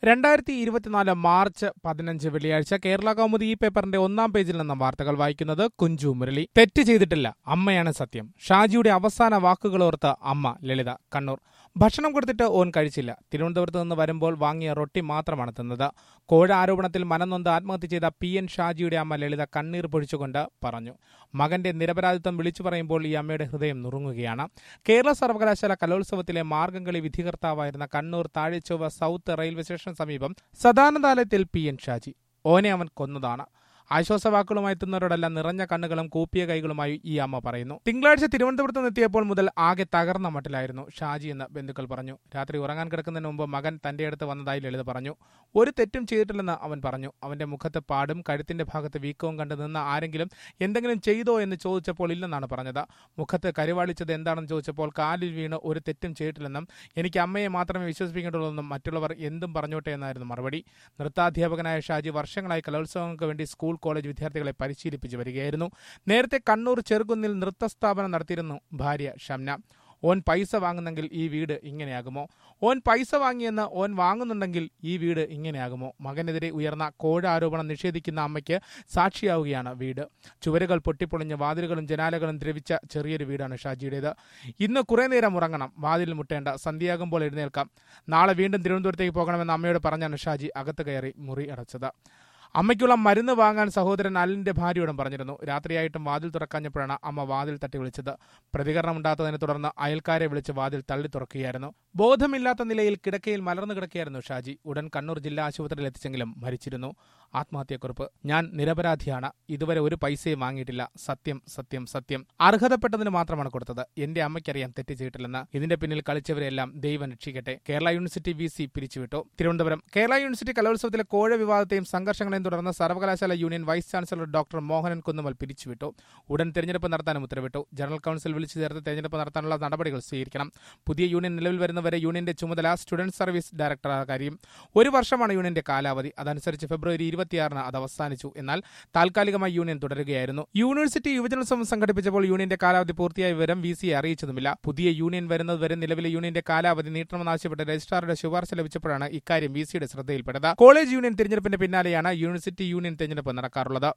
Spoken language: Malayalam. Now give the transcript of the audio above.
രണ്ടായിരത്തി ഇരുപത്തിനാല് മാർച്ച് പതിനഞ്ച് വെള്ളിയാഴ്ച കേരള കൗമുദി ഈ പേപ്പറിന്റെ ഒന്നാം പേജിൽ നിന്നും വാർത്തകൾ വായിക്കുന്നത് കുഞ്ചു മുരളി തെറ്റ് ചെയ്തിട്ടില്ല അമ്മയാണ് സത്യം ഷാജിയുടെ അവസാന വാക്കുകളോർത്ത് അമ്മ ലളിത കണ്ണൂർ ഭക്ഷണം കൊടുത്തിട്ട് ഓൻ കഴിച്ചില്ല തിരുവനന്തപുരത്ത് നിന്ന് വരുമ്പോൾ വാങ്ങിയ റൊട്ടി മാത്രമാണ് തിന്നത് കോഴ ആരോപണത്തിൽ മനംനൊന്ത് ആത്മഹത്യ ചെയ്ത പി എൻ ഷാജിയുടെ അമ്മ ലളിത കണ്ണീർ പൊഴിച്ചുകൊണ്ട് പറഞ്ഞു മകന്റെ നിരപരാധിത്വം വിളിച്ചു പറയുമ്പോൾ ഈ അമ്മയുടെ ഹൃദയം നുറുങ്ങുകയാണ് കേരള സർവകലാശാല കലോത്സവത്തിലെ മാർഗംകളി വിധികർത്താവായിരുന്ന Kannur Thazhechovva south railway station സമീപം സദാനന്ദാലയത്തിൽ പി എൻ ഷാജി ഓനെ അവൻ കൊന്നതാണ് ആശ്വാസവാക്കുകളുമായി എത്തുന്നവരോടെല്ലാം നിറഞ്ഞ കണ്ണുകളും കൂപ്പിയ കൈകളുമായി ഈ അമ്മ പറയുന്നു തിങ്കളാഴ്ച തിരുവനന്തപുരത്ത് നിന്നെത്തിയപ്പോൾ മുതൽ ആകെ തകർന്ന മട്ടിലായിരുന്നു ഷാജി എന്ന് ബന്ധുക്കൾ പറഞ്ഞു രാത്രി ഉറങ്ങാൻ കിടക്കുന്നതിന് മുമ്പ് മകൻ തന്റെ അടുത്ത് വന്നതായി ലളിത പറഞ്ഞു ഒരു തെറ്റും ചെയ്തിട്ടില്ലെന്ന് അവൻ പറഞ്ഞു അവന്റെ മുഖത്ത് പാടും കഴുത്തിന്റെ ഭാഗത്ത് വീക്കവും കണ്ട് നിന്ന് ആരെങ്കിലും എന്തെങ്കിലും ചെയ്തോ എന്ന് ചോദിച്ചപ്പോൾ ഇല്ലെന്നാണ് പറഞ്ഞത് മുഖത്ത് കരിവാളിച്ചത് എന്താണെന്ന് ചോദിച്ചപ്പോൾ കാലിൽ വീണ് ഒരു തെറ്റും ചെയ്തിട്ടില്ലെന്നും എനിക്ക് അമ്മയെ മാത്രമേ വിശ്വസിപ്പിക്കേണ്ടുള്ളൂ എന്നും മറ്റുള്ളവർ എന്തും പറഞ്ഞോട്ടെ എന്നായിരുന്നു മറുപടി നൃത്താധ്യാപകനായ ഷാജി വർഷങ്ങളായി കലോത്സവങ്ങൾക്ക് വേണ്ടി സ്കൂൾ കോളേജ് വിദ്യാർത്ഥികളെ പരിശീലിപ്പിച്ചു വരികയായിരുന്നു നേരത്തെ കണ്ണൂർ ചെറുകുന്നിൽ നൃത്തസ്ഥാപനം നടത്തിയിരുന്നു ഭാര്യ ഷംന ഓൻ പൈസ വാങ്ങുന്നെങ്കിൽ ഈ വീട് ഇങ്ങനെയാകുമോ ഓൻ പൈസ വാങ്ങിയെന്ന് ഓൻ വാങ്ങുന്നുണ്ടെങ്കിൽ ഈ വീട് ഇങ്ങനെയാകുമോ മകനെതിരെ ഉയർന്ന കോഴ ആരോപണം നിഷേധിക്കുന്ന അമ്മയ്ക്ക് സാക്ഷിയാവുകയാണ് വീട് ചുവരുകൾ പൊട്ടിപ്പൊളിഞ്ഞ് വാതിലുകളും ജനാലകളും ദ്രവിച്ച ചെറിയൊരു വീടാണ് ഷാജിയുടേത് ഇന്ന് കുറേ നേരം ഉറങ്ങണം വാതിൽ മുട്ടേണ്ട സന്ധ്യയാകുമ്പോൾ എഴുന്നേൽക്കാം നാളെ വീണ്ടും തിരുവനന്തപുരത്തേക്ക് പോകണമെന്ന് അമ്മയോട് പറഞ്ഞാണ് ഷാജി അകത്ത് കയറി മുറി അടച്ചത് അമ്മയ്ക്കുള്ള മരുന്ന് വാങ്ങാൻ സഹോദരൻ അലിന്റെ ഭാര്യയോടും പറഞ്ഞിരുന്നു രാത്രിയായിട്ടും വാതിൽ തുറക്കാഞ്ഞപ്പോഴാണ് അമ്മ വാതിൽ തട്ടി വിളിച്ചത് പ്രതികരണമുണ്ടാത്തതിനെ തുടർന്ന് അയൽക്കാരെ വിളിച്ച് വാതിൽ തള്ളി തുറക്കുകയായിരുന്നു ബോധമില്ലാത്ത നിലയിൽ കിടക്കയിൽ മലർന്നു കിടക്കുകയായിരുന്നു ഷാജി ഉടൻ കണ്ണൂർ ജില്ലാ ആശുപത്രിയിൽ എത്തിച്ചെങ്കിലും മരിച്ചിരുന്നു ആത്മഹത്യക്കുറിപ്പ് ഞാൻ നിരപരാധിയാണ് ഇതുവരെ ഒരു പൈസയും വാങ്ങിയിട്ടില്ല സത്യം സത്യം സത്യം അർഹതപ്പെട്ടതിന് മാത്രമാണ് കൊടുത്തത് എന്റെ അമ്മയ്ക്കറിയാം തെറ്റ് ചെയ്തിട്ടില്ലെന്ന് ഇതിന്റെ പിന്നിൽ കളിച്ചവരെല്ലാം ദൈവം രക്ഷിക്കട്ടെ കേരള യൂണിവേഴ്സിറ്റി വി സി പിരിച്ചുവിട്ടു തിരുവനന്തപുരം കേരള യൂണിവേഴ്സിറ്റി കലോത്സവത്തിലെ കോഴ വിവാദത്തെയും സംഘർഷങ്ങളെയും തുടർന്ന് സർവകലാശാല union vice chancellor doctor Mohanan Kunnummal പിരിച്ചുവിട്ടു ഉടൻ തെരഞ്ഞെടുപ്പ് നടത്താനും ഉത്തരവിട്ടു ജനറൽ കൌൺസിൽ വിളിച്ചു ചേർത്ത് തെരഞ്ഞെടുപ്പ് നടത്താനുള്ള നടപടികൾ സ്വീകരിക്കണം പുതിയ യൂണിയൻ നിലവിൽ വരുന്നവരെ യൂണിയന്റെ ചുമതല സ്റ്റുഡന്റ് സർവീസ് ഡയറക്ടർ കാര്യം ഒരു വർഷമാണ് യൂണിയന്റെ കാലാവധി അതനുസരിച്ച് ഫെബ്രുവരി ഇരുപത്തിയാറിന് അത് അവസാനിച്ചു എന്നാൽ താൽക്കാലികമായി യൂണിയൻ തുടരുകയായിരുന്നു യൂണിവേഴ്സിറ്റി യുവജനോത്സവം സംഘടിപ്പിച്ചപ്പോൾ യൂണിയന്റെ കാലാവധി പൂർത്തിയായ വിവരം വി സിയെ അറിയിച്ചതുമില്ല പുതിയ യൂണിയൻ വരുന്നതുവരെ നിലവിലെ യൂണിയന്റെ കാലാവധി നീട്ടണമെന്നാവശ്യപ്പെട്ട് രജിസ്ട്രാറുടെ ശുപാർശ ലഭിച്ചപ്പോഴാണ് ഇക്കാര്യം വി സിയുടെ ശ്രദ്ധയിൽപ്പെട്ടത് കോളേജ് യൂണിയൻ തിരഞ്ഞെടുപ്പിന്റെ പിന്നാലെയാണ് യൂണിവേഴ്സിറ്റി യൂണിയൻ തിരഞ്ഞെടുപ്പ് നടക്കാറുള്ളത്